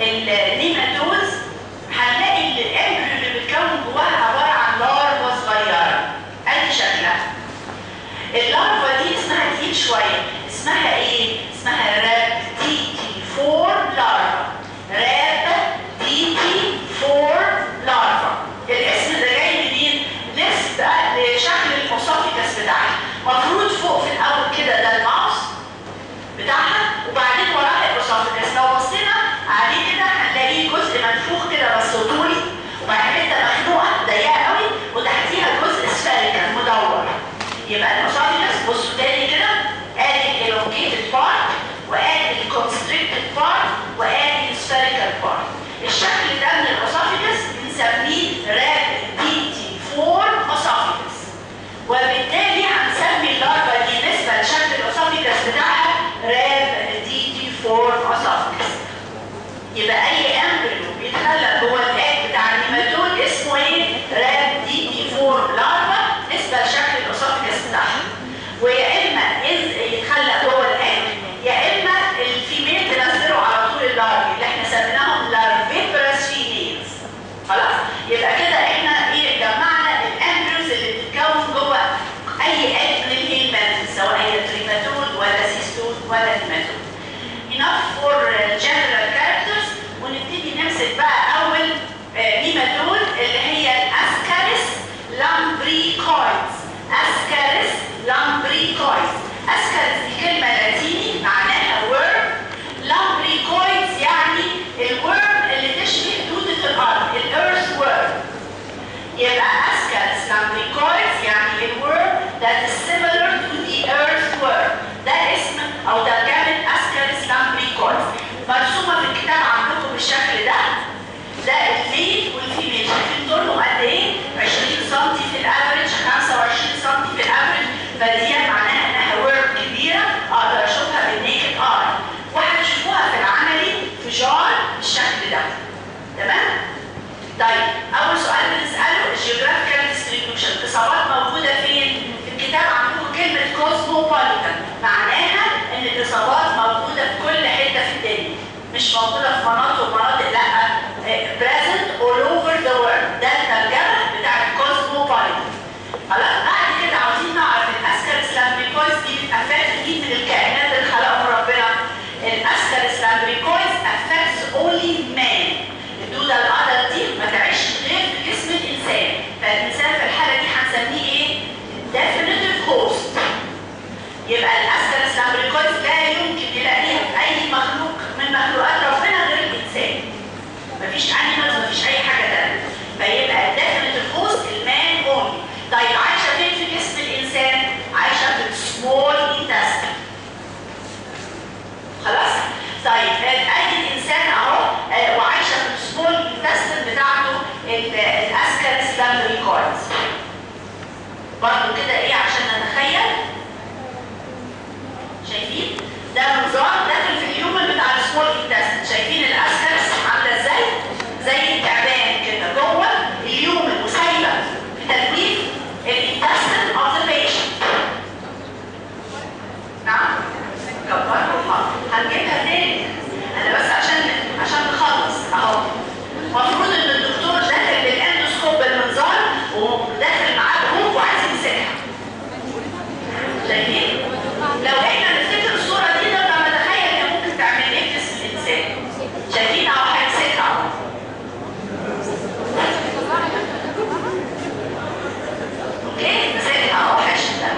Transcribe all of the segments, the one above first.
النيماتوز هنلاقي الامبريو اللي بتكون جواها عباره عن لارفا صغيره ادي شكلها اللارفا دي اسمها تقيل شويه اسمها ايه اسمها راب دي تي 4 لارفا راب دي تي 4 لارفا الاسم ده جاي منين نسبه لشكل الاسوفيكس بتاعها مفروض فوق في الاول كده ده الماوس بتاعها وبعدين وراها الاسوفيكس لو بصينا عليه كده هنلاقيه جزء منفوخ كده بس طولي وبعدين حته مخنوقه ضيقه قوي وتحتيها جزء سفيريكال مدور يبقى الاسوفيكس بصوا تاني كده ادي الالونجيتد بارت وادي الكونستريكتد بارت وادي السفيريكال بارت الشكل ده من الاسوفيكس بنسميه راب دي تي 4 اسوفيكس وبالتالي هنسمي اللارفا دي نسبه لشكل الاسوفيكس بتاعها راب دي تي 4 اسوفيكس يبقى اي امبريو بيتخلق جوه الاج بتاع النيماتود اسمه ايه؟ راب دي تي 4 لارفا نسبه لشكل الاسوفيكس بتاعها ويا اما يز- يتخلق جوه الاج يا اما الفيميل تنزله على طول اللارفي اللي احنا سميناهم لارفيبرس فيميلز خلاص يبقى كده احنا ايه جمعنا الامبريوز اللي بتتكون جوه اي اج من الهيلمنت سواء هي تريماتود ولا سيستود ولا نيماتود enough for uh, general characters ونبتدي نمسك بقى اول آه، نيماتود اللي هي الاسكاريس لامبريكويدز اسكاريس لامبريكويدز اسكاريس دي كلمه لاتيني معناها ورم لامبريكويدز يعني الورم اللي تشبه دودة الارض الارث ورم يبقى اسكاريس لامبريكويدز يعني الورم that is similar to the earthworm ده اسم او ترجمه اسكاريس لامبريكويدز مرسومه في الكتاب عندكم بالشكل ده ده الميل والفيميل شايفين طولهم قد ايه 20 سم في الافرج 25 سم في الافرج فدي معناها انها ورم كبيره اقدر اشوفها بالنيكد اي وهتشوفوها في العملي في جار بالشكل ده تمام طيب اول سؤال بنساله الجيوغرافيكال ديستريبيوشن الاصابات موجوده فين في الكتاب عندكم كلمه كوزموبوليتان معناها ان الاصابات موجوده في كل حته في الدنيا مش موجوده في مناطق ومناطق لا present all over the world ده الترجمه بتاعت كوزموبوليتان خلاص بعد كده عاوزين نعرف الاسكارس لامبريكويز دي بتافكت مين من الكائنات اللي خلقهم ربنا الاسكارس لامبريكويز affects only man الدودة الأعضل دي ما تعيش غير في جسم الإنسان فالإنسان في الحالة دي هنسميه إيه؟ definitive host يبقى الأسكارس لامبريكويز لا يمكن نلاقيها في أي مخلوق من مخلوقات ربنا غير الإنسان مفيش أنيمالز مفيش أي حاجة تانية فيبقى definitive host المان اونلي طيب عايشة فين في جسم الإنسان؟ عايشة في السمول intestine خلاص طيب ادي الانسان اهو آه، وعايشه في السمول انتستين بتاعته ال- الاسكارس لامبريكويدز برضه كده ايه عشان نتخيل شايفين ده نظام داخل في اليومن بتاع السمول انتستين شايفين الاسكارس عامله ازاي زي التعبان كده جوه اليومن وسايبه في تدوير الانتستين اوف ذا بيشنت نعم كبرها هنجيبها تاني انا بس عشان عشان نخلص اهو المفروض ان الدكتور داخل بالاندوسكوب بالمنظار وداخل معاه بروف وعايز يمسكها شايفين لو احنا نفتكر الصوره دي نقدر نتخيل هي ممكن تعمل ايه في جسم الانسان شايفين اهو هيمسكها اهو اوكي مسكها اهو حشد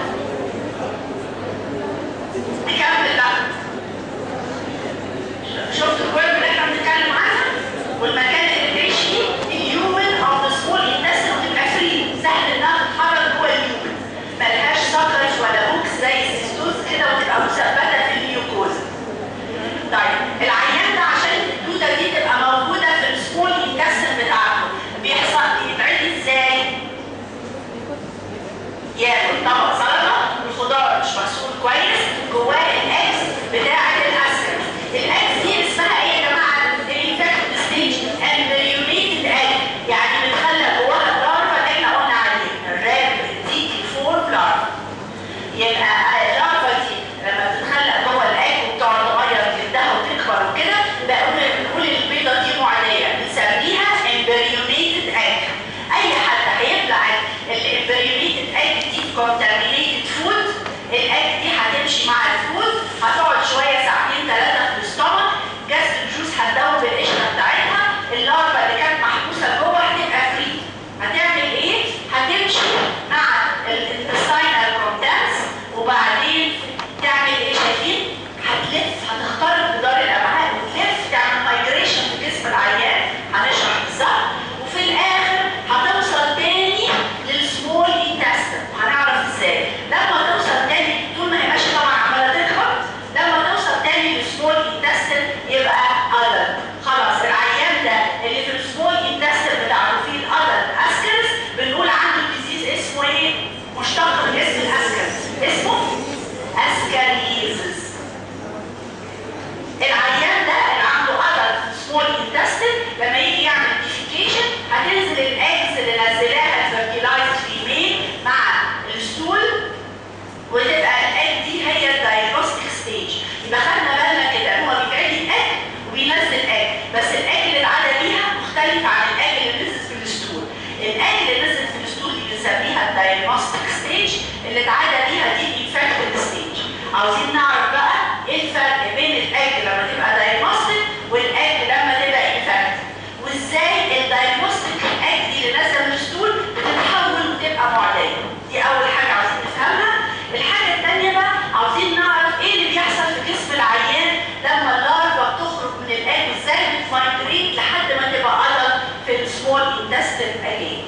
نكمل بقى شفت الكويب اللي احنا بنتكلم عنها والمكان اللي بتعيش فيه اليومن او السمول انتستين وتبقى فري سهل انها تتحرك جوه اليومن ملهاش سكرز ولا بوكس زي السيستوز كده وتبقى مثبته في الميوكوز طيب العيان ده عشان الدوده دي تبقى موجوده في السمول انتستين بتاعته بيحصل يتعدي ازاي؟ ياكل طبق سلطه الخضار مش مغسول كويس جواه الاكس بتاعه الاسكر الاكس دي اسمها ايه يا جماعه الانفكتد ستيج مايجريت لحد ما تبقى ادلت في السمول انتستين اجين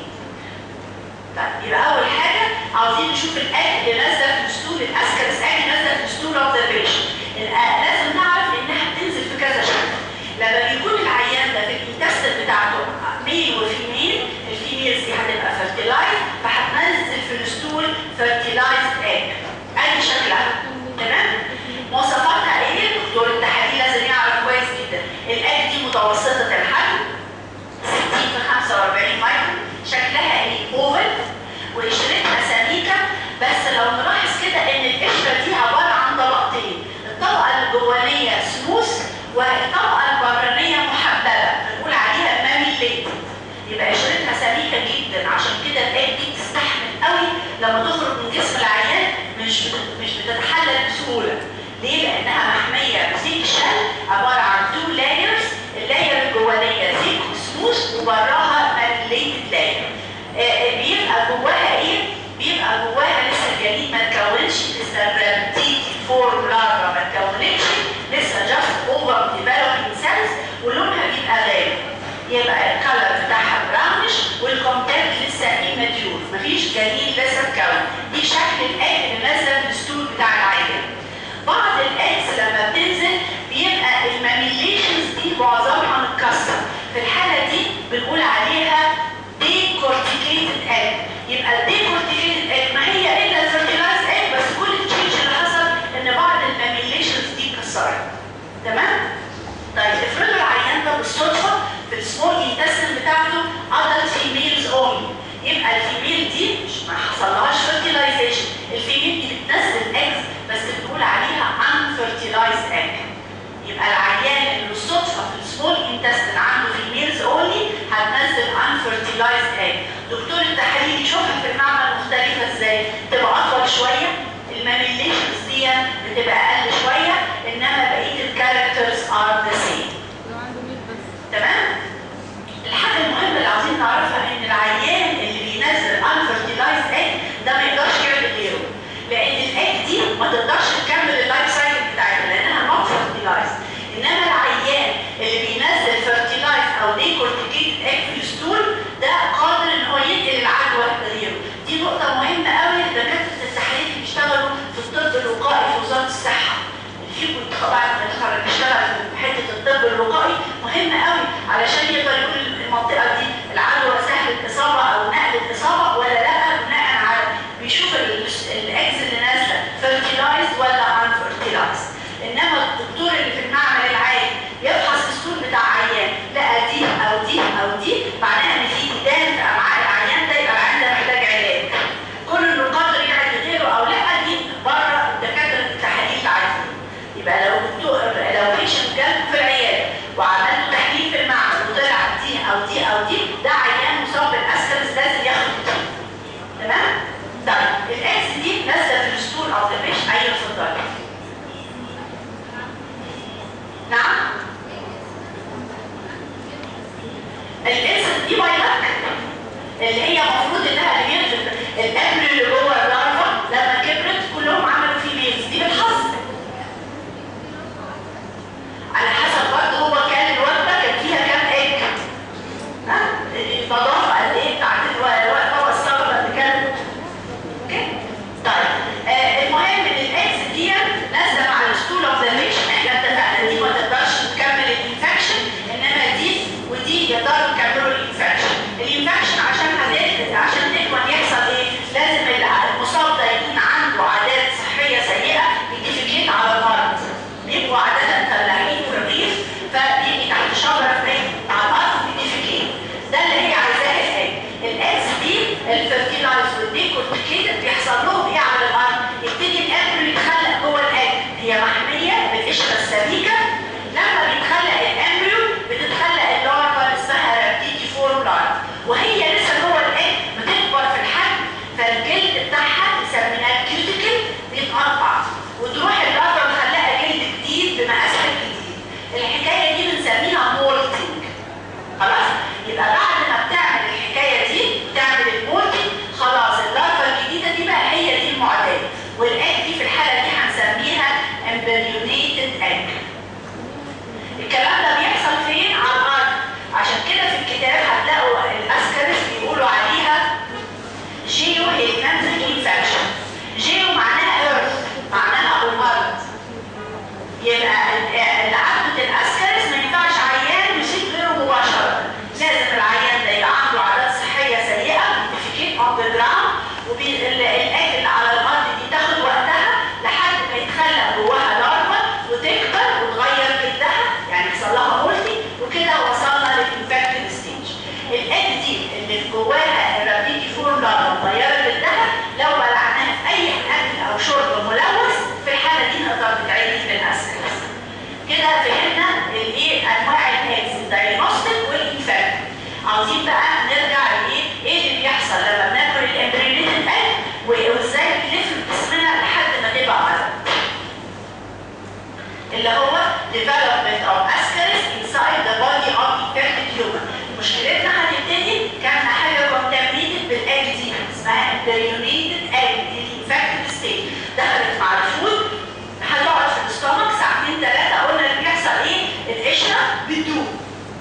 طيب يبقى اول حاجه عاوزين نشوف الاكل اللي نازله في الستول الاسكرس اكل نازله في الستول اوبزرفيشن لازم نعرف انها بتنزل في كذا شكل لما بيكون العيان ده في الانتستين بتاعته ميل وفيميل الفيميلز دي هتبقى فيرتيلايز فهتنزل في الستول فيرتيلايز ايج اي شكلها تمام مواصفاتها ايه دكتور التحاليل لازم يعرف كويس جدا الايج دي متوسطه الحجم 60 في 45 مايكرون شكلها ايه اوفل وقشرتها سميكه بس لو نلاحظ كده ان القشره دي عباره عن طبقتين الطبقه الجوانيه سموث والطبقه البرانيه محببه بنقول عليها ماميليت يبقى قشرتها سميكه جدا عشان كده الايد دي تستحمل قوي لما تخرج من جسم العيان مش مش بتتحلل بسهوله ليه؟ لانها محميه بزيك شل عباره عن تو لايرز اللاير الجوانيه زيك سموث وبراها ماميليتد لاير بيبقى جواها ايه؟ بيبقى جواها لسه الجليد ما اتكونش لسه الرابتيتي فورم لارفا ما اتكونتش لسه جاست اوفر ديفلوبينج سيلز ولونها بيبقى غامق يبقى الكلر بتاعها براونش والكونتنت لسه ايماتيور مفيش جليد لسه اتكون دي شكل الاج اللي نازله في الستول بتاع العيان بعض الاكس لما بتنزل بيبقى الماميليشنز دي معظمها متكسر في الحاله دي بنقول عليها ديكورتيكيتد اج يبقى الديكورتيكيتد اج ما هي الا الفيرتيلايز اج بس كل التشينج اللي حصل ان بعض الماميليشنز دي اتكسرت تمام طيب افرضوا العيان ده بالصدفه في السمول انتستين بتاعته ادلت فيميلز اونلي يبقى الفيميل دي مش ما حصلهاش فيرتيلايزيشن الفيميل دي بتنزل اجز بس بنقول عليها unfertilized egg يبقى العيان اللي بالصدفه في السمول انتستين عنده فيميلز اونلي هتنزل unfertilized egg دكتور التحاليل يشوفها في المعمل مختلفه ازاي تبقى اطول شويه الماميليشنز دي بتبقى اقل شويه انما بقيه الكاركترز ار ذا سيم لو عنده ميل بس تمام الحاجه المهمه اللي عاوزين نعرفها ان العيان اللي بينزل unfertilized egg ده ما يقدرش يعمل غيره لان الايج دي ما تقدرش تكمل اللايف سايكل بتاعتها لانها نوت fertilized انما العيان اللي بينزل fertilized او decorticated egg في الستول ده قادر ان هو ينقل العدوى لغيره دي نقطه مهمه قوي لدكاتره التحاليل اللي بيشتغلوا في الطب الوقائي في وزاره الصحه فيكم طبعا بنتخرج نشتغل في حته الطب الوقائي مهم قوي علشان يقدر يقول المنطقه دي العدوى سهل الاصابه او نقل الاصابه ولا لا بناء على بيشوف الاكس اللي نازله فيرتيلايز ولا ان فيرتيلايز انما الدكتور اللي في المعمل العادي يفحص السور بتاع عيان لقى دي او دي او دي معناها ان في ديدان في امعاء العيان ده يبقى العيان ده محتاج علاج كل انه قادر يعالج غيره او لا دي بره دكاتره التحاليل العاديه يبقى لو دكتور لو بيشنت جالكم في العياده وعملتوا تحليل في المعمل وطلع دي او دي او دي ده عيان مصاب بالاسكرس لازم ياخد دي تمام؟ طيب الاكس دي نازله في الستول او في الريش اي اتفضلي نعم الاكس دي بايلك اللي هي المفروض انها اللي بينزل الامر اللي جوه اللارفا لما كبرت كلهم عملوا فيه ميلز دي بالحظ على حسب برضه هو كان الوجبه كان فيها كام ايج ها النظافه قد ايه بتاعت الوجبه والصبغه اللي كانت اوكي طيب آه المهم ان الاكس دي نازله مع الستول اوف ذا احنا اتفقنا دي ما تقدرش تكمل الانفكشن انما دي ودي يقدروا يكملوا الانفكشن الانفكشن عشان هتقدر عشان تقدر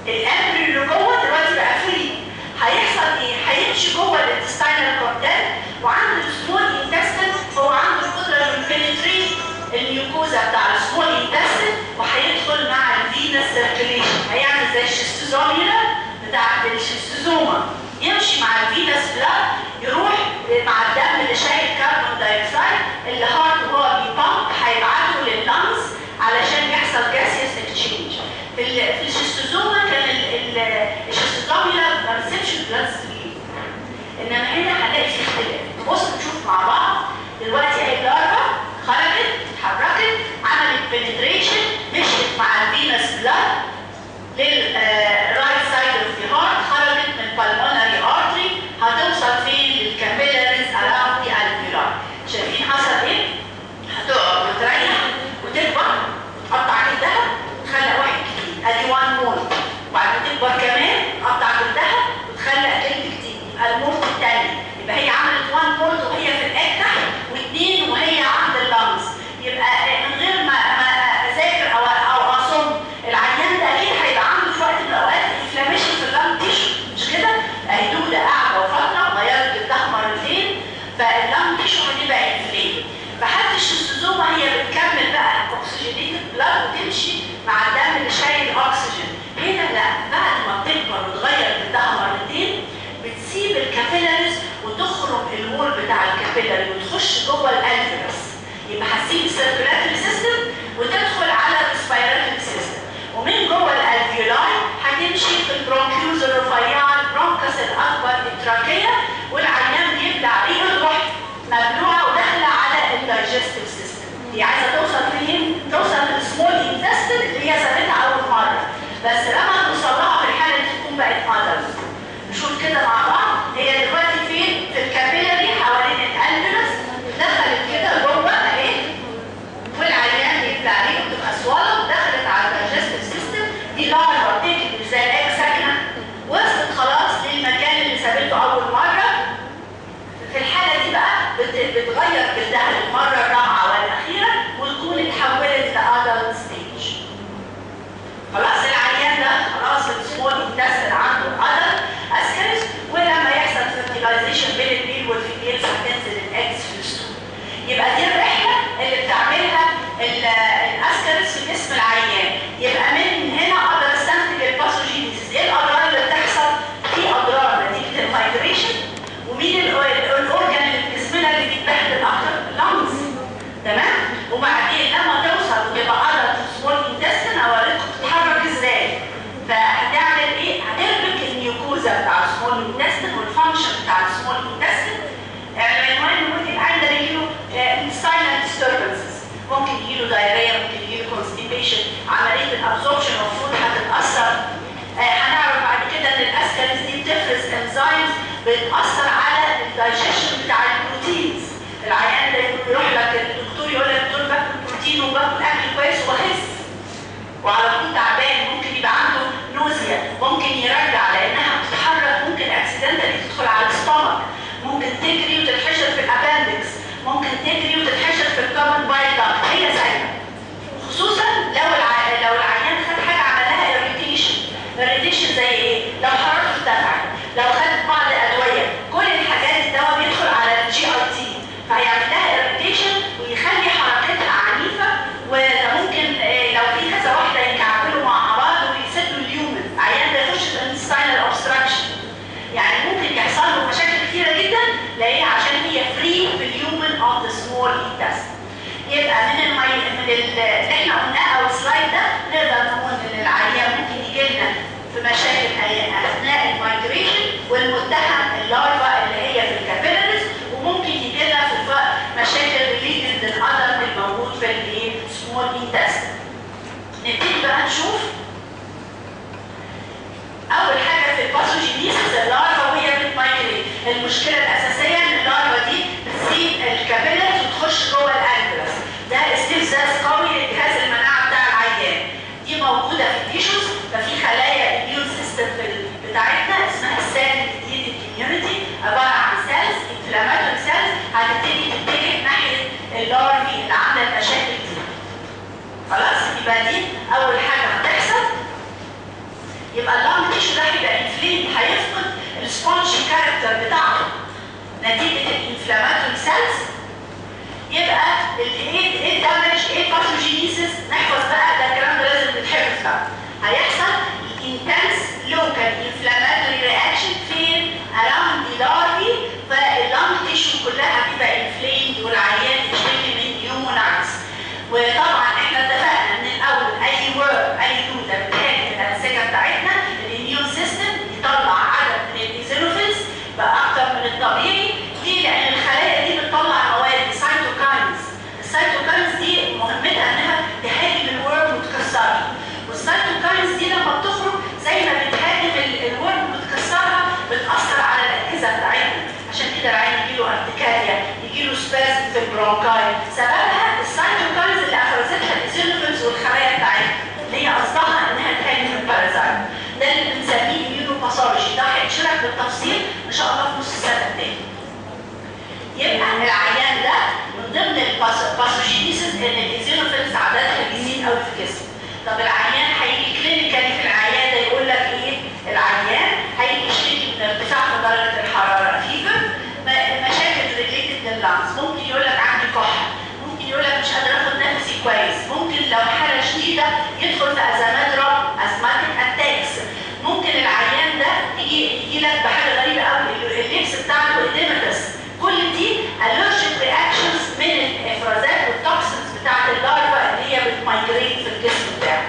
الامبريو اللي جوه دلوقتي بقى فري هيحصل ايه؟ هيمشي جوه الانتستينال كوردال وعنده السمول انتستين هو عنده القدره انه يبنتريت الميوكوزا بتاع السمول انتستين وهيدخل مع الفينس سيركيليشن هيعمل زي الشيستوزوميلا بتاعت الشيستوزوما يمشي مع الفينس بلاد يروح مع الدم اللي شايل كربون دايوكسيد اللي هارت وهو بيبامب هيبعته لللنجز علشان يحصل جاسيوس اكتشينج في ال- في الشيستوزوما كان ال- ال- الشيستوزوميلا ما بتسيبش البلاد ستريم انما هنا هنلاقي في اختلاف بص نشوف مع بعض دلوقتي اهي اللارفا خرجت اتحركت عملت بنتريشن مشيت مع الفينس بلاد للرايت سايد اوف ذا هارت خرجت من بالمونري ارتري هتوصل فين للكابيلاريز اراوند ذا الفيولار شايفين حصل ايه؟ هتقعد وتريح وتكبر وتقطع جلدها وتخلق واحد جديد ادي 1 مول وبعدين تكبر كمان تقطع جلدها وتخلق جلد جديد يبقى المولت الثاني يبقى هي عملت 1 مولت وهي في الاك تحت واثنين وهي عند اللمس يبقى من غير ما ما اذاكر او او اصم العيان ده اكيد هيبقى عنده في وقت من الاوقات انفلاميشن في اللنج تيشو مش كده؟ اهي دوده قاعده وفتره غيرت جلدها مرتين فاللنج تيشو هتبقى انفلام فحتى الشيستوزوما هي بتكمل بقى اكسجينيتد بلاد وتمشي مع الدم اللي شايل اكسجين هنا لا بعد ما بتكبر وتغير جلدها مرتين بتسيب الكابيلاريز وتخرج الوول بتاع الكابيلاري وتخش جوه الالفيروس يبقى هتسيب السيركولاتري سيستم وتدخل على الريسبيراتوري سيستم ومن جوه الالفيولاي هتمشي في البرونكيوز الرفيعه البرونكس الاكبر التراكيه والعيان بيبلع ريقه تروح مبلوعه وداخله على الدايجستيف سيستم هي عايزه توصل فين؟ توصل للسمول انتستين اللي هي سابتها اول مره بس لما توصل لها في الحاله دي تكون بقت ادلت نشوف كده مع بعض هي دلوقتي فين؟ في الكابيلاري حوالين الالفيروس دخلت كده جوه اهي والعيان يبلع ريقه بتبقى سوالة ودخلت على الدايجستيف سيستم دي لارفا بتجري زي الاك ساكنه وصلت خلاص للمكان اللي سابته اول مره في الحالة دي بقى بت- بتغير جلدها للمرة الرابعة والأخيرة وتكون اتحولت لأدلت ستيج. خلاص العيان ده خلاص السمول انتستين عنده أدلت أسكرس ولما يحصل فيرتيلايزيشن بين الميل والفيميلز هتنزل الأكس في الستول. يبقى دي الرحلة اللي بتعملها ال- الأسكرس في جسم العيان. يبقى من هنا أقدر أستنتج الباثوجينيسيس. إيه الأضرار اللي بتحصل؟ في أضرار نتيجة المايجريشن ومين ال- ال- الاورجن اللي في جسمنا اللي بيتبهدل اكتر اللنجز تمام وبعدين لما توصل وتبقى عضله السمول انتستين اوريكم بتتحرك ازاي فهتعمل ايه هتربك الميوكوزا بتاع السمول انتستين والفانكشن بتاع السمول انتستين العنوان ممكن عندنا يجيله intestinal disturbances ممكن يجيله دايريا ممكن يجيله constipation عمليه الابسوربشن اوف فود هتتاثر آه، هنعرف بعد كده ان الاسكاليز دي بتفرز انزيمز بتاثر على الدايجيشن بتاع البروتينز العيان ده يروح لك الدكتور يقول لك دول باكل بروتين وباكل اكل كويس وبخس وعلى طول تعبان ممكن يبقى عنده نوزيا ممكن يرجع لانها بتتحرك ممكن اكسيدنتالي تدخل على الستومك ممكن تجري وتتحشر في الابندكس ممكن تجري وتتحشر في الكومن بايل داكت هي زيها خصوصا لو الع... لو العيان خد حاجه عملها اريتيشن اريتيشن زي ايه لو حرارته ارتفعت لو خد بعض ادويه كل الحاجات الدواء بيدخل على الجي اي تي فهيعمل لها اريتيشن ويخلي حركتها عنيفه وده ممكن آه، لو في كذا واحده يكعبلوا مع بعض ويسدوا اليومن العيان ده يخش في انستاينال اوبستراكشن يعني ممكن يحصل له مشاكل كتيره جدا ليه عشان هي فري في اليومن اوف ذا سمول intestine يبقى من المي... من ال- اللي احنا قلناه او السلايد ده نقدر نقول ان العيان ممكن يجي لنا في مشاكل أي- اثناء المايجريشن والمتهم اللارفا اللي هي في الكابيلاريز وممكن يجي لنا في الف- مشاكل ريليتد للادلت الموجود في السمول انتستين نبتدي بقى نشوف اول حاجه في الباثوجينيسيس اللارفا وهي بتمايجريت المشكله الاساسيه ان اللارفا دي بتسيب الكابيلاريز وتخش جوه الالفيولاس ده استفزاز قوي لجهاز المناعه بتاع العيان دي موجوده في التيشوز ففي خلايا الاميون سيستم بتاعتنا اسمها السيل ديتيد اميونيتي عباره عن سيلز انفلاماتوري سيلز هتبتدي تتجه ناحيه اللارفي اللي عامله المشاكل دي خلاص يبقى دي اول حاجه هتحصل يبقى اللانج تيشو ده هيبقى انفليم هيفقد السبونجي كاركتر بتاعته نتيجه الانفلاماتوري سيلز يبقى ايه ايه الدمج ايه الباثوجينيسيس نحفظ بقى ده الكلام ده لازم يتحفظ بقى هيحصل intense local inflammatory reaction فين around the larvae فاللانج تيشو كلها هتبقى inflamed والعيان يشتكي من pneumonitis وطبعا احنا اتفقنا من الاول اي ورم اي دوده بتهاجم الانسجه بتاعتنا الاميون سيستم يطلع عدد من الايزينوفيلز بقى اكتر من الطبيعي ليه؟ لان الخلايا دي بتطلع مواد سايتوكاينز السايتوكاينز دي مهمتها انها تهاجم الورم وتكسرها والسايتوكاينز دي لما بتخرج زي ما بتهاجم الورم وتكسرها بتاثر على الاجهزه بتاعتنا عشان كده العين يجيله ارتكاريا يجيله سبازم في البرونكاي سببها السايتوكاينز اللي افرزتها الايزينوفيلز والخلايا بتاعتنا اللي هي قصدها انها تهاجم البارازايت ده اللي بنسميه اميونو باثولوجي ده هيتشرح بالتفصيل ان شاء الله في نص السنه الثانيه يبقى العيان ده من ضمن الباثوجينيسيس ان الايزينوفيلز عددها بيزيد قوي في الجسم طب العيان هيجي كلينيكالي في العياده يقول لك ايه العيان هيجي يشتكي من ارتفاع في درجه الحراره فيفر مشاكل ريليتد لللانس ممكن يقول لك عندي كحه ممكن يقول لك مش قادر اخد نفسي كويس ممكن لو حاله شديده يدخل في ازمات رب ازماتيك اتاكس ممكن العيان ده يجي يجي لك بحاجه غريبه قوي اللبس بتاعته اديمتس كل دي allergic reactions من الافرازات والتوكسينز بتاعت اللارفا اللي هي بتمايجريت في الجسم بتاعه.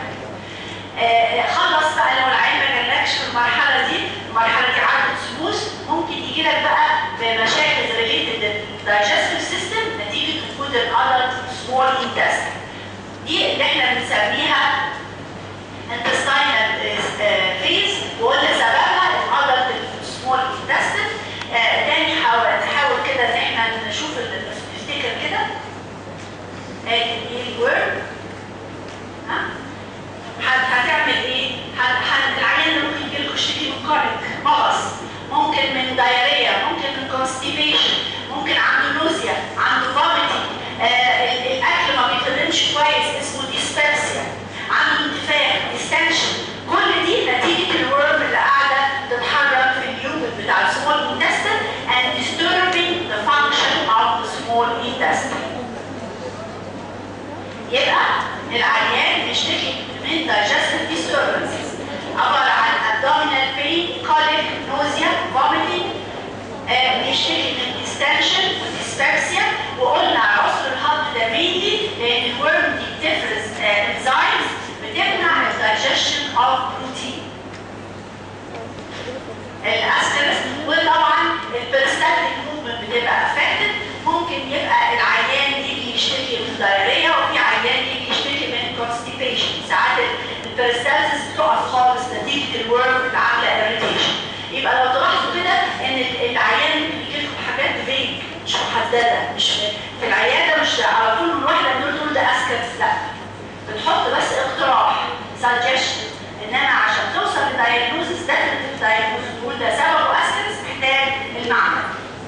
آه خلص بقى لو العين ما جالكش في المرحله دي، المرحله دي عدت سموث ممكن يجي لك بقى بمشاكل ريليتد للدايجستيف سيستم نتيجه وجود الادلت سمول انتستين. دي اللي احنا بنسميها intestinal phase وقلنا سببها الادلت سمول انتستين آه تاني حاول نحاول كده ان احنا نشوف نفتكر كده ادي ايه الورم ها هتعمل ايه؟ هت العيان ده ممكن يجيلكوا يشتكي من كارك مغص ممكن من دايريا ممكن من كونستيبيشن ممكن عنده نوزيا عنده فوميتنج آه الاكل ما بيتهضمش كويس اسمه ديسبيبسيا عنده انتفاخ ديستنشن كل دي نتيجه الورم اللي قاعده تتحرك في اليوم بتاع السمول intestine and disturbing the function of the small intestine. يبقى العيان بيشتكي من digestive disturbances عبارة عن abdominal pain, colic, nausea, vomiting آه بيشتكي من distension وdyspepsia وقلنا عنصر الهضم ده mainly لأن الورم دي بتفرز enzymes بتمنع الدايجيشن of protein. الاسكرس وطبعا البرستاتيك موفمنت بتبقى افكتد ممكن يبقى العيان يجي يشتكي من دايريا وفي عيان يجي يشتكي من كونستيبيشن ساعات البرستاتيس بتقف خالص نتيجه الورم اللي عامله اريتيشن يبقى لو تلاحظوا كده ان العيان بيجي لكم حاجات فيج مش محدده مش في العياده مش على طول من واحده من دول ده اسكرس لا بتحط بس اقتراح سجشن انما عشان توصل لدايجنوزس ديفينيتيف دايجنوزس تقول ده سببه اسكرس محتاج المعمل.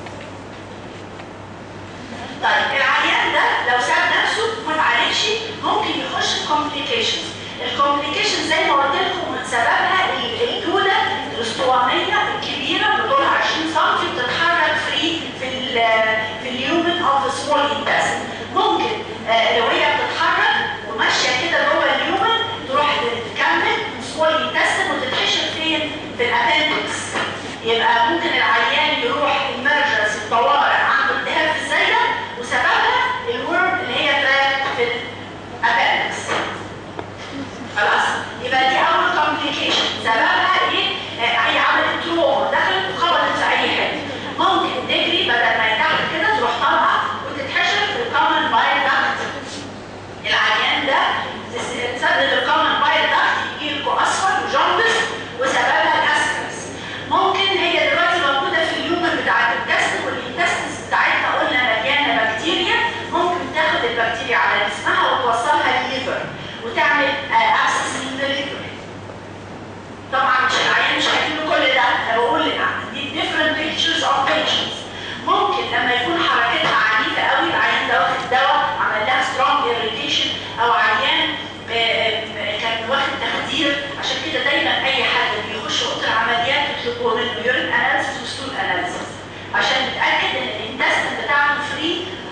طيب العيان ده لو ساب نفسه ما اتعالجش ممكن يخش في كومبليكيشنز. الكومبليكيشنز زي ما قلت لكم من سببها الدوده الاسطوانيه الكبيره بطولها 20 سم بتتحرك فري في ال في اليومن اوف سمول انتستين. ممكن آه لو هي بتتحرك وماشيه كده جوه اليومن تروح تكمل سمول انتستين وتتحشر فين؟ في الابندكس. يبقى ممكن العيان يروح المرجس الطوارئ عنده التهاب في الزايده وسببها الورم اللي هي تراك في الابندكس. خلاص؟ يبقى دي اول كومبليكيشن سببها ايه؟ هي عملت تروما دخلت وخبطت في اي حته. ممكن تجري بدل ما تحت كده تروح طالعه وتتحشر في الكومن بايل داكت. العيان ده تسدد الكومن بايل داكت يجي لكم اصفر وجوندس وسببها الاسكرس. ممكن هي دلوقتي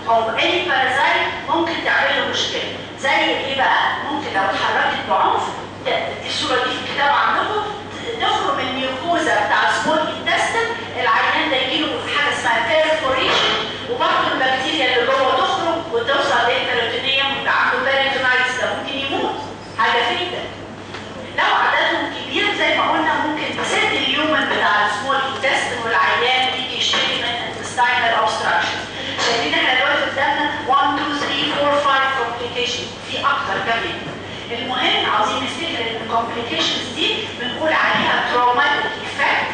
او اي بارازايت ممكن تعمل له مشكله زي ايه بقى ممكن لو اتحركت بعنف دي الصوره دي في الكتاب عندكم تخرج من الميوكوزا بتاع السمول انتستين العيان ده يجيله حاجه اسمها بيرفوريشن وبرضه البكتيريا اللي جوه تخرج وتوصل للبيروتينيوم ويبقى عنده بيريتونايتس ده ممكن يموت حاجه فيتا لو عددهم كبير زي ما قلنا ممكن تسد اليومن بتاع السمول انتستين والعيان يجي يشتكي من intestinal obstruction شايفين احنا دلوقتي قدامنا 1 2 3 4 5 complications في اكتر كمان المهم عاوزين نفتكر ان الكومبليكيشنز دي بنقول عليها تروماتيك افكت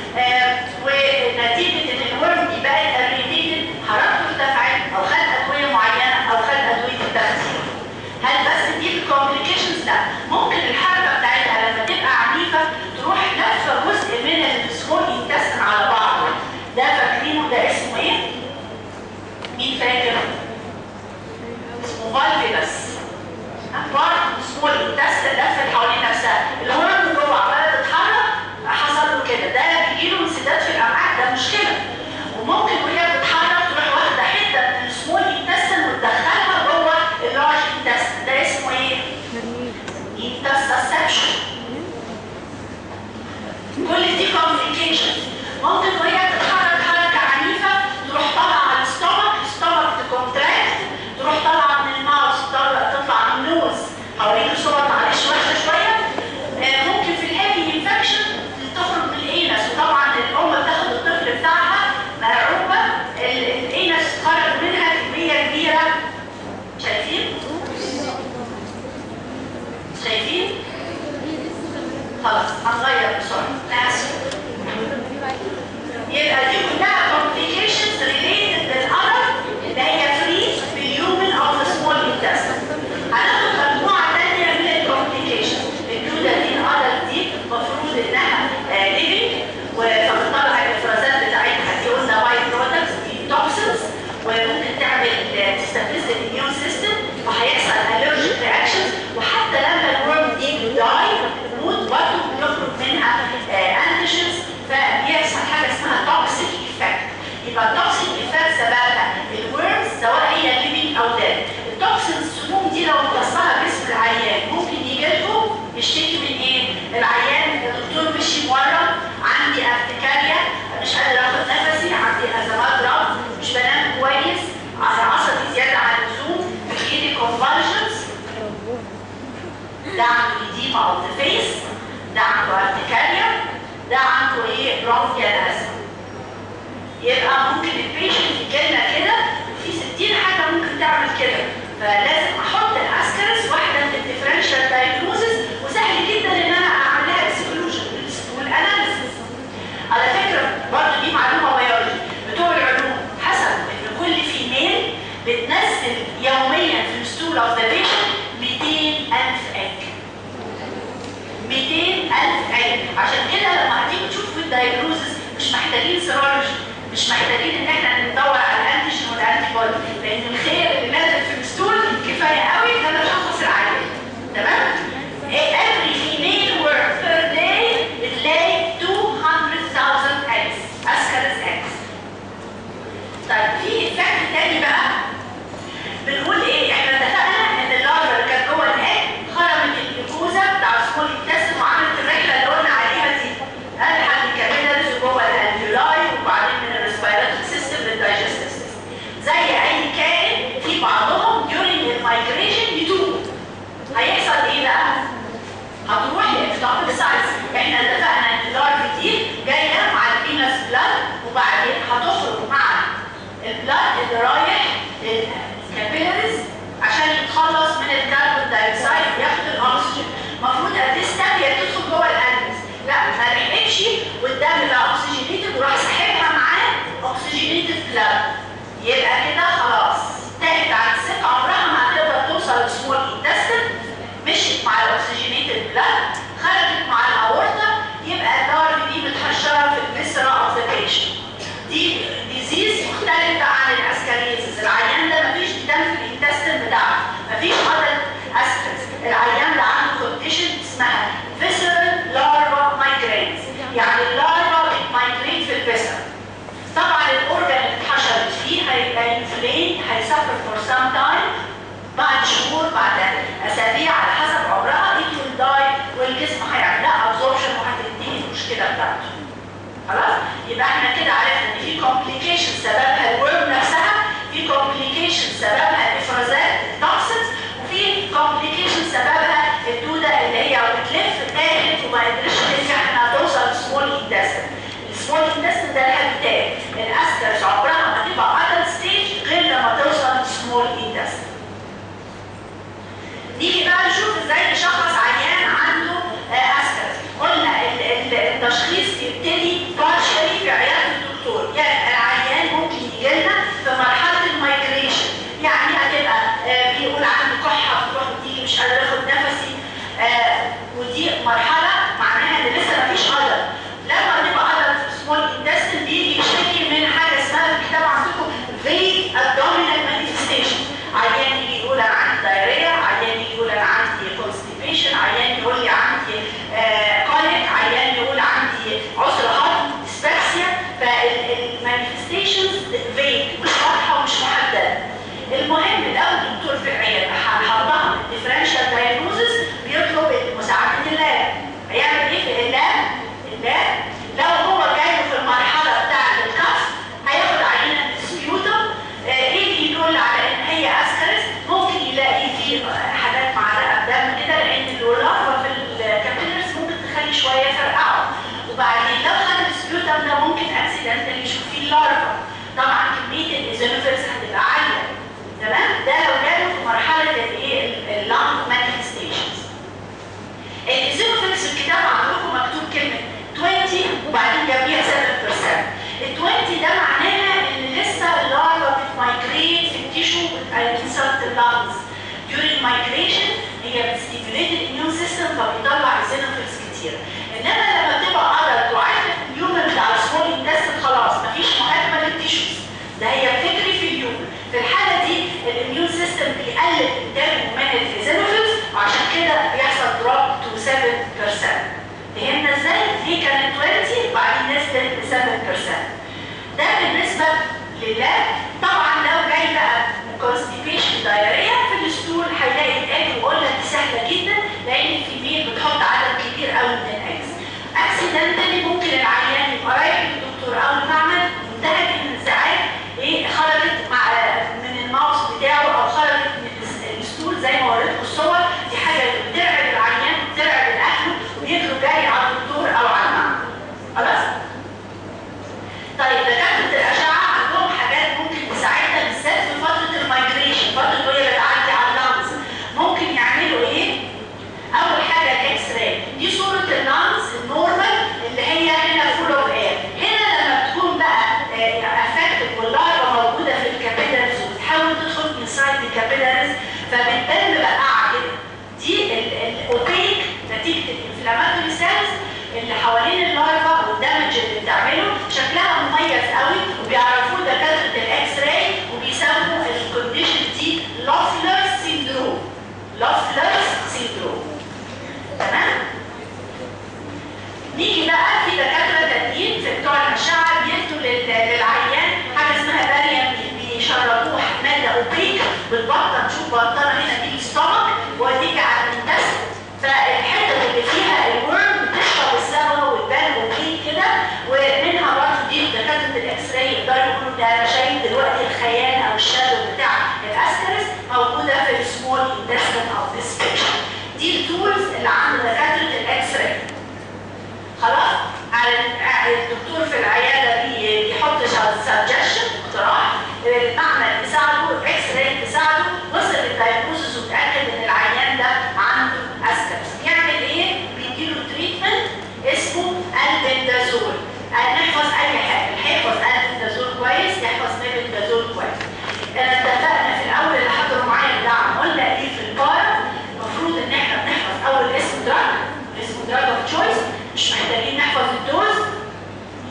ونتيجه ان الورم دي بقت اريتيتد حرارته ارتفعت او خد ادويه معينه او خد ادويه التخدير هل بس دي الكومبليكيشنز لا ممكن الحركه بتاعتها لما تبقى عنيفه تروح لفه جزء من السمول انتستين على بعضه ده فاكرينه ده اسمه ايه؟ مين فاكر؟ اسمه فالفيلس بارت سمول انتستين لفت حوالين نفسها الهرم جوه عماله تتحرك حصل له كده ده بيجيله انسداد في الامعاء ده مشكله وممكن وهي بتتحرك تروح واخده حته من السمول انتستين وتدخلها جوه اللارج انتستين ده اسمه ايه؟ انتستسبشن كل دي كومبليكيشنز ممكن وهي بتتحرك حركه عنيفه تروح طالعه على الستومك الستومك تكونتراكت تروح طالعه من الماوس تطلع من النوز هوريكم صور معلش وحشه شويه آه ممكن في الهيفي انفكشن تخرج من الانس وطبعا الام بتاخد الطفل بتاعها مرعوبه الانس خرج منها كميه كبيره شايفين؟ شايفين؟ خلاص هنغير بسرعه انا اسف يبقى دي كلها complications related للأرض اللي هي free بالhuman of the small intestine. هناخد مجموعة تانية من الكومبليكيشن الجودة الأرض دي المفروض إنها living فبتطلع الإفرازات بتاعتها دي قلنا باي برودكتس دي توكسنز وممكن تعمل تستفز الاميون سيستم وهيحصل allergic reactions وحتى لما الورم دي بتداي بتموت برضه بيخرج منها انتيجنز فبيحصل حاجه اسمها توكسيك ايفكت يبقى التوكسيك ايفكت سببها الورمز سواء هي ليفينج او ديد التوكسين السموم دي لو امتصها جسم العيان ممكن يجي لكم يشتكي من ايه؟ العيان الدكتور مشي مره عندي ارتكاريا مش قادر اخد نفسي عندي ازمات رب مش بنام كويس عصبي زياده عن اللزوم بيجيلي كونفالجنز ده عنده ايديما اوف ذا فيس ده عنده ارتكاريا ده عنده ايه برونكيال ازمه يبقى ممكن البيشنت يجيلنا كده في 60 حاجه ممكن تعمل كده فلازم احط الاسكرس واحده من الديفرنشال دايجنوزز وسهل جدا ان انا اعمل لها اكسكلوجن والاناليسيس على فكره برضه دي معلومه بيولوجي بتوع العلوم حسب ان كل فيميل بتنزل يوميا في الستول اوف ذا بيشنت 200000 اج 200000 عين عشان كده لما هتيجوا تشوفوا الدايجنوزس مش محتاجين سيرولوجي مش محتاجين ان احنا ندور على الانتيجين والانتي بودي لان الخير اللي نازل في الستول كفايه قوي ان انا اشخص العيان تمام؟ every female worm per day بتلاقي 200,000 eggs ascaris eggs طيب في افكت تاني بقى بنقول ايه؟ احنا اتفقنا ان اللارفا اللي كانت جوه الايج خرجت الجلوكوزا بتاع السمول انتستين وعملت الرحله اللي قلنا عليها دي لحد الكابيلاريز جوه الالفيولاي وبعدين من الريسبيراتوري سيستم للدايجستيف سيستم زي اي كائن في بعضهم during المايجريشن يتوب هيحصل ايه بقى؟ هتروح لاكتوبيك سايز احنا اتفقنا ان اللارفا دي جايه مع الفينس بلاد وبعدين هتخرج مع البلاد اللي رايح للكابيلاريز عشان يتخلص من الكربون دايوكسيد ياخد الاكسجين المفروض الديستابيا تدخل جوه الانفس لا ما لحقتش والدم بقى اوكسجينيتد وراح ساحبها معاه اوكسجينيتد بلاد يبقى كده خلاص تاهت عن السكه عمرها ما هتقدر توصل للسمول انتستين مشيت مع الاكسجينيتد بلاد خرجت مع الاورطه يبقى اللارف دي متحشره في الفيسرا اوف ذا بيشنت دي ديزيز مختلفه عن الاسكاريزز العيان ده مفيش دم في الانتستين بتاعه مفيش عدد اسكرز العيان ده عنده كونديشن اسمها فيسرال لارفا مايجرينز يعني اللارفا بتمايجريت في الفيسرا طبعا الاورجن اللي اتحشرت فيه هيبقى انفلين suffer for some time بعد شهور بعد اسابيع على حسب عمرها it will die والجسم هيعمل لها absorption وهتنتهي المشكله بتاعته خلاص يبقى احنا كده عرفنا ان في complication سببها الورم نفسها في complication سببها الافرازات التوكسينز وفي complication سببها الدوده اللي هي بتلف تاهت وما قدرتش تنجح انها توصل لسمول intestine السمول intestine ده الهابيتات الاسكرز عمرها ما تبقى adult stage غير لما توصل لسمول intestine نيجي بقى نشوف ازاي نشخص عيان عنده اسكرز قلنا ال- ال- التشخيص يبتدي بارشلي في عياده الدكتور يعني العيان ممكن يجي لنا في مرحله المايجريشن يعني هتبقى آه، بيقول عنده كحه بتروح وتيجي مش قادر اخد نفسي آه، ودي مرحله معناها ان لسه مفيش قدر لما تبقى قدر في سمول انتستين بيجي يشتكي من حاجه اسمها في الكتاب عندكم فيج abdominal manifestation عيان يجي يقول انا عندي دايريا عيان يجي يقول انا عندي constipation عيان يقول لي عندي كوليك عيان يقول عندي عسر هضم dyspepsia فالمانيفستيشنز فيج مش واضحه ومش محدده المهم لو الدكتور في العياده هنحطها ديفرنشال دايجنوزس بيطلب مساعده اللاب هيعمل ايه في اللاب؟ اللاب لو هو جاي له في المرحله بتاعه الكف هياخد عينه من السبيوتم يجي يدل على ان هي اسكرس ممكن يلاقي فيه حاجات معلقه بدم كده لان اللارفا في الكابيلرز ممكن تخلي شويه فرقعه وبعدين لو خد السبيوتم ده ممكن اكسيدنتال يشوف فيه اللارفا طبعا كميه الايزونوفيلز هتبقى عاليه تمام ده لو جاله في مرحله الايه اللانج مانيفستيشنز الايزونوفيلز في الكتاب عندكم مكتوب كلمه 20 وبعدين جنبيها 7% ال 20 ده معناها ان لسه اللارفا بتمايجريت في التيشو وتنسلت اللانجز during migration هي بتستيموليت الاميون سيستم فبيطلع ايزونوفيلز كتير انما لما تبقى قدرت وعارفه الهيومن بتاع السمول انتستين خلاص مفيش مهاجمه للتيشوز ده هي بتجري في اليوم في الحاله دي الاميون سيستم بيقلل انتاجه من الايزونوفيلز وعشان كده بيحصل دروب تو 7% فهمنا ازاي؟ دي كانت 20 وبعدين نزلت ل 7% ده بالنسبه لله طبعا لو جاي بقى كونستيبيشن دايريا في الستول هيلاقي الاكل وقلنا دي سهله جدا لان الكبير بتحط عدد كبير قوي من الاكس اكسيدنتالي ممكن العيان يبقى رايح للدكتور او المعمل منتهك الانزعاج ايه خرجت مع من الماوس بتاعه او خرجت من الس- الستول زي ما وريتكم الصور دي حاجه بترعب العيان بترعب الاهل وبيجروا جاي على الدكتور او على المعمل خلاص طيب دكاتره الاشعه عندهم حاجات ممكن تساعدنا بالذات في فتره المايجريشن فتره وهي بتعدي على اللانز ممكن يعملوا ايه؟ اول حاجه الاكس راي دي صوره اللانز النورمال اللي هي هنا فول اوف اير هنا لما بتكون بقى افكتد واللارفا موجوده في الكابيلاريز وبتحاول تدخل انسايد الكابيلاريز فبتبان مبقعه كده دي الاوبيك نتيجه الانفلاماتوري سيلز اللي حوالين اللارفا والدمج اللي بتعمله شكلها مميز قوي وبيعرفوه دكاتره الاكس راي وبيسموا الكونديشن دي لوفلر سيندروم لوفلر سيندروم تمام نيجي بقى في دكاتره تانيين في بتوع الاشعه بيدوا لل- للعيان حاجه اسمها باريم بيشربوه ماده اوبيك بالبطه نشوف بطانه هنا دي الستومك وديك على الانتست فالحته اللي فيها الورم بتشرب الصبغه والبان اوبيك كده ومنها برضه دي دكاتره الاكس راي يقدروا يقولوا ده انا شايف دلوقتي الخيال او الشادو بتاع الاسكرس موجوده في السمول انتستين او ذيس دي التولز اللي عند دكاتره الاكس راي خلاص على الدكتور في العياده بي- بيحط سجشن اقتراح المعمل بيساعده الاكس راي بيساعده وصل للدايجنوزس وتاكد ان العيان ده عنده اسكرس يعمل ايه؟ بيديله تريتمنت اسمه البندازول نحفظ اي حاجه اللي هيحفظ البندازول كويس يحفظ ميبندازول كويس انا اتفقنا في الاول اللي حضروا معايا الدعم قلنا ايه في البارا المفروض ان احنا بنحفظ اول اسم دراج اسمه دراج اوف تشويس مش محتاجين نحفظ الدوز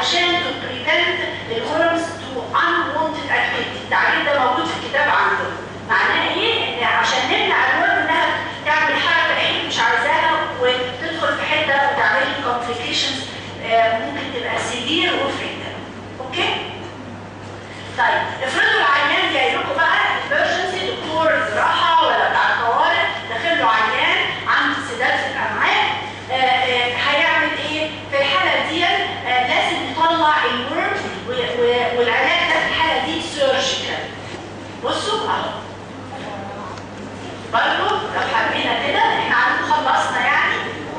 علشان to prevent the worms to unwanted activity التعبير ده موجود في الكتاب عندهم معناه ايه؟ ان عشان نمنع الورم انها تعمل حركه احنا مش عايزاها وتدخل في حته وتعمل لي complications آه، ممكن تبقى سيفير وفريتا اوكي؟ طيب افرضوا العيان جاي لكم بقى emergency دكتور جراحه ولا بتاع الطوارئ داخل له عيان عنده انسداد في الامعاء آه، آه، هيعمل ايه؟ في الحاله دي آه، لازم يطلع الورم و- و- والعلاج ده في الحاله دي سيرجيكال بصوا اهو برضه لو حبينا كده احنا عندنا خلصنا يعني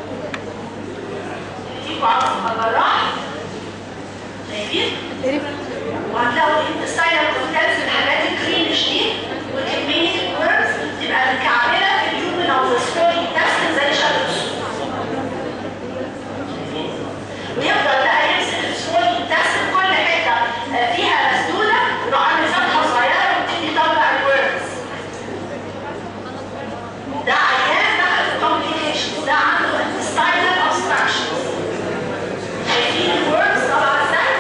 اللي فيكم عاوز الجراح شايفين؟ وهتلاقوا الانتستاينال كونتنتس الحاجات الجرينش دي وكميه الورمز تبقى مكعبله في اليومن او السبول انتستين زي شكل الصوره ويفضل بقى يمسك السبول انتستين كل حته آه، فيها مسدوده يروح عامل فتحه صغيره ويبتدي يطلع الورمز ده عيان دخل في complications ده عنده intestinal obstructions شايفين الورمز طالعه ازاي؟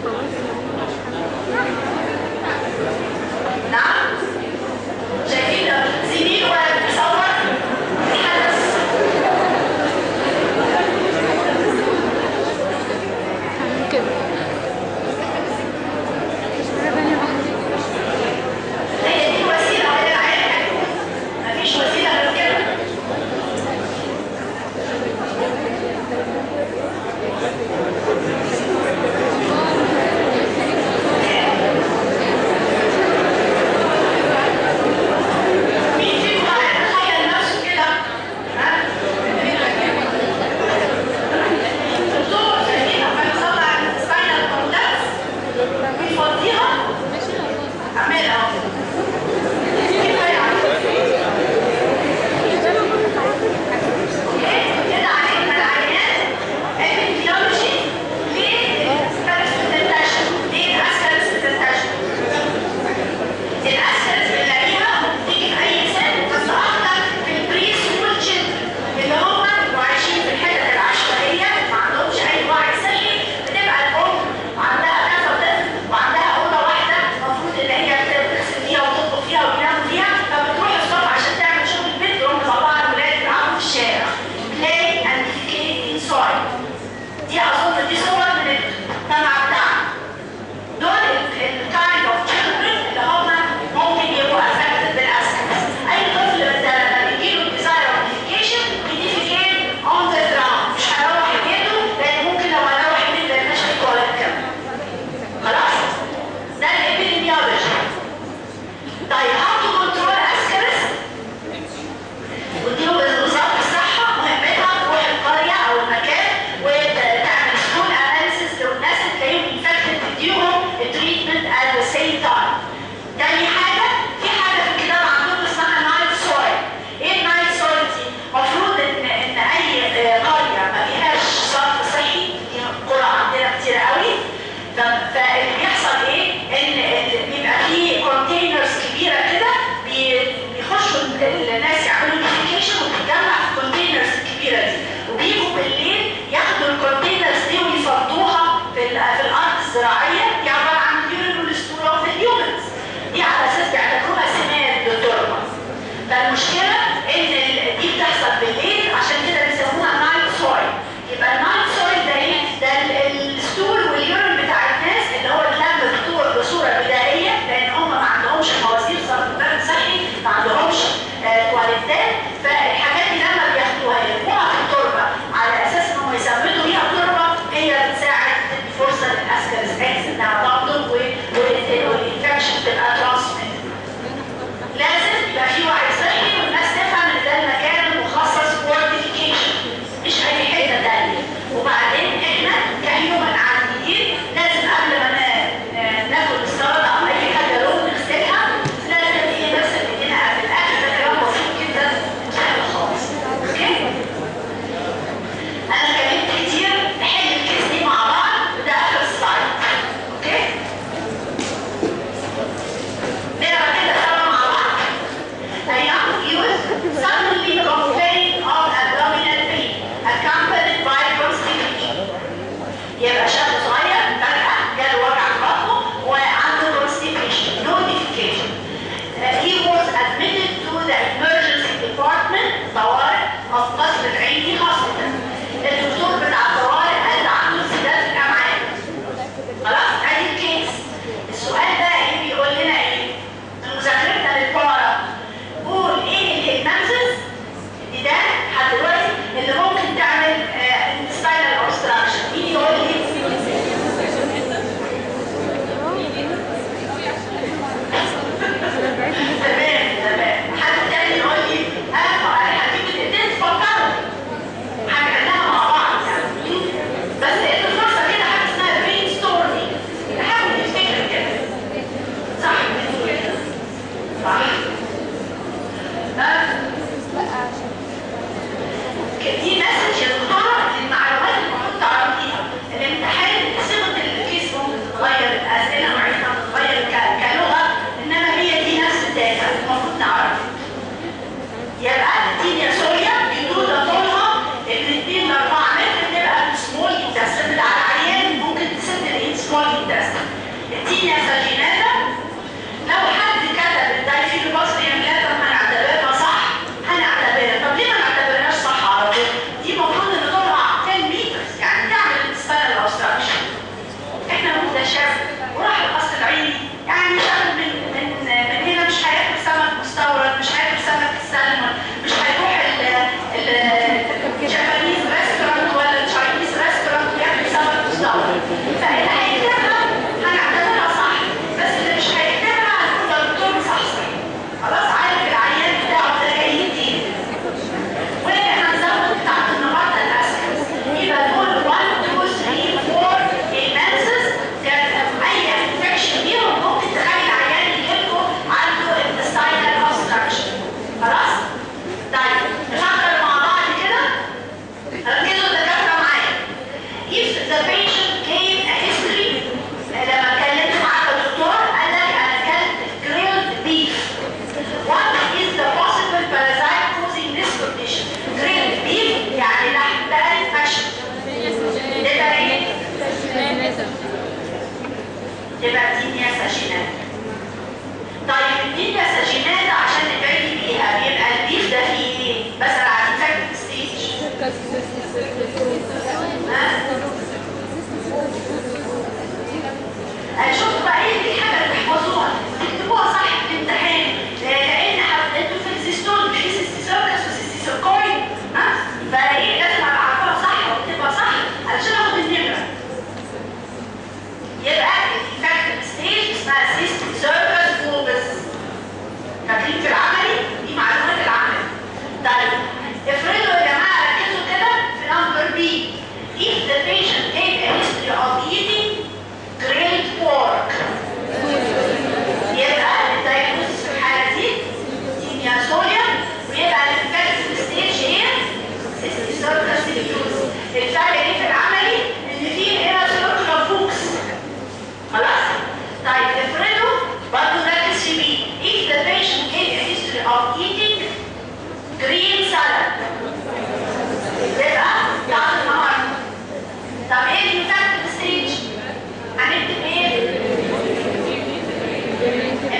نعم شايفين زميل ولا بيصور حدث كده هي دي وسيله ولا العين مفيش وسيله غير كده مين فيكم هيتخيل نفسه كده؟ ها؟ دكتور شايفين لما يطلع السباينال كوندكس ويفضيها اعملها اهو كده يعني كده علينا العيان epidemiology للاسكالس presentation ليه الاسكالس presentation الاسكالس بنلاقيها بتيجي في اي سن بس اكتر في البري سكول تشيلدرن اللي هم بيبقوا عايشين في الحتت العشوائيه ما عندهمش اي وعي صحي بتبقى الام عندها كذا طفل وعندها اوضه واحده المفروض ان هي بتغسل فيها وتطبخ فيها ويناموا فيها فبتروح الصبح عشان تعمل شغل البيت تروح مطلعه الولاد يلعبوا في الشارع play and play inside دي اظن دي صور من المجتمع بتاعنا دول الكايند اوف children اللي هم ممكن يبقوا affected بالاسكنس اي طفل لما بيجيله desire modification بيديفيكيت on the ground مش هيروح بيته لان ممكن لو هيروح البيت ما يبقاش فيه تواليت كمان خلاص ده الابيديميولوجي طيب how to control ascaris ودي وزارة الصحة مهمتها تروح القرية أو المكان وتعمل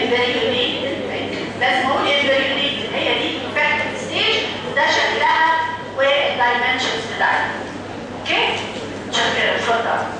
امبريونيت لازم اقول امبريونيت هي دي الانفكتد ستيج وده شكلها والدايمنشنز بتاعتها اوكي شكرا اتفضل